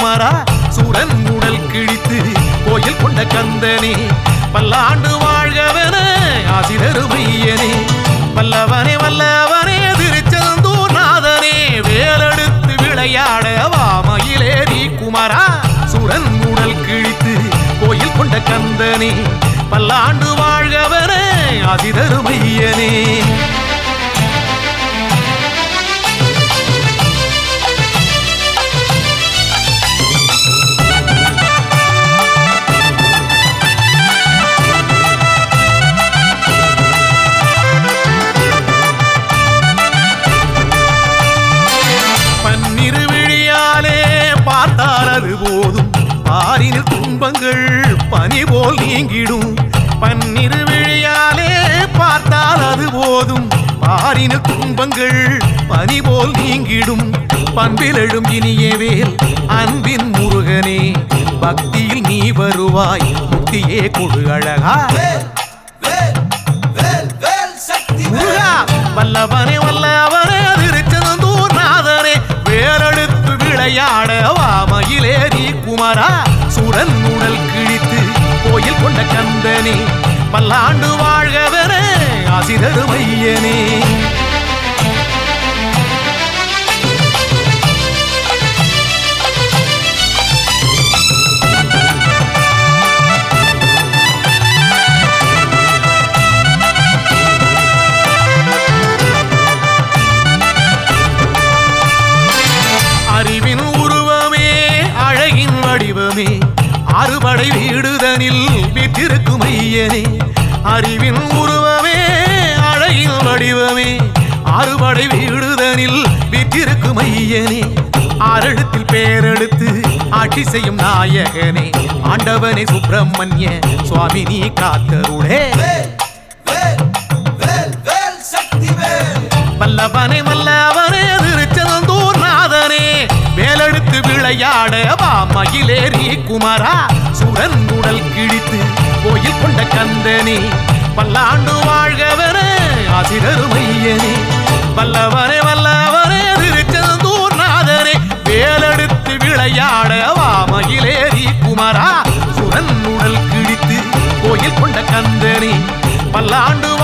குமரா சூரன் உடல் கிழித்து கோயில் கொண்ட கந்தனே பல்லாண்டு வாழ்கவன ஆசிரருமையனே வல்லவனே வல்லவனே திருச்செந்தூர் நாதனே வேலெடுத்து விளையாட வாமையிலேறி குமரா சூரன் உடல் கிழித்து கோயில் கொண்ட கந்தனே பல்லாண்டு வாழ்கவன ஆசிரருமையனே பன்னிரு விழியாலே பார்த்தால் அது போதும் பாரினில் துன்பங்கள் பனி போல் நீங்கிடும் பன்னிரு விழியாலே பார்த்தால் அது போதும் பாரினில் துன்பங்கள் பனி போல் நீங்கிடும் பண்பில் எழும் இனிய வேல் அன்பின் முருகனே பக்தியில் நீ வருவாய் முக்தியே கொடு அழகா வேல் வேல் வேல் வேல் சக்தி முருகா வல்லவனே வல்லவனே திருச்செந்தூர் நாதனே வேலெடுத்து விளையாட வாமையிலேறி குமரா சுரன் உடல் கிழித்து கோயில் கொண்ட கந்தனே பல்லாண்டு வாழ்கவனே ஆசிரருமையனே அறிவின் உருவமே அழகின் வடிவமே அறுபடை வீடுதனில் விற்றிருக்கும் ஐயனே அறிவின் உருவமே அழகின் வடிவமே அறுபடை வீடுதனில் விற்றிருக்கும் ஐயனே ஆறெழுத்தில் பேரெடுத்து ஆட்சி செய்யும் நாயகனே ஆண்டவனே சுப்பிரமணிய சுவாமி நீ காத்தருளே வேல் வேல் வேல் வேல் சக்தி வேல் வல்லவனே வல்லவனே திருச்செந்தூர் நாதனே வேலெடுத்து விளையாட வா மகிழேறி குமரா சுரன் உடல் கிழித்து கோயில் கொண்ட கந்தனே பல்லாண்டு வாழ்கவனே ஆசிரருமையனே வல்லவனே வல்லவனே திருச்செந்தூர் நாதனே வேலெடுத்து விளையாட வா மகிழேறி குமரா சுரன் உடல் கிழித்து கோயில் கொண்ட கந்தனே பல்லாண்டு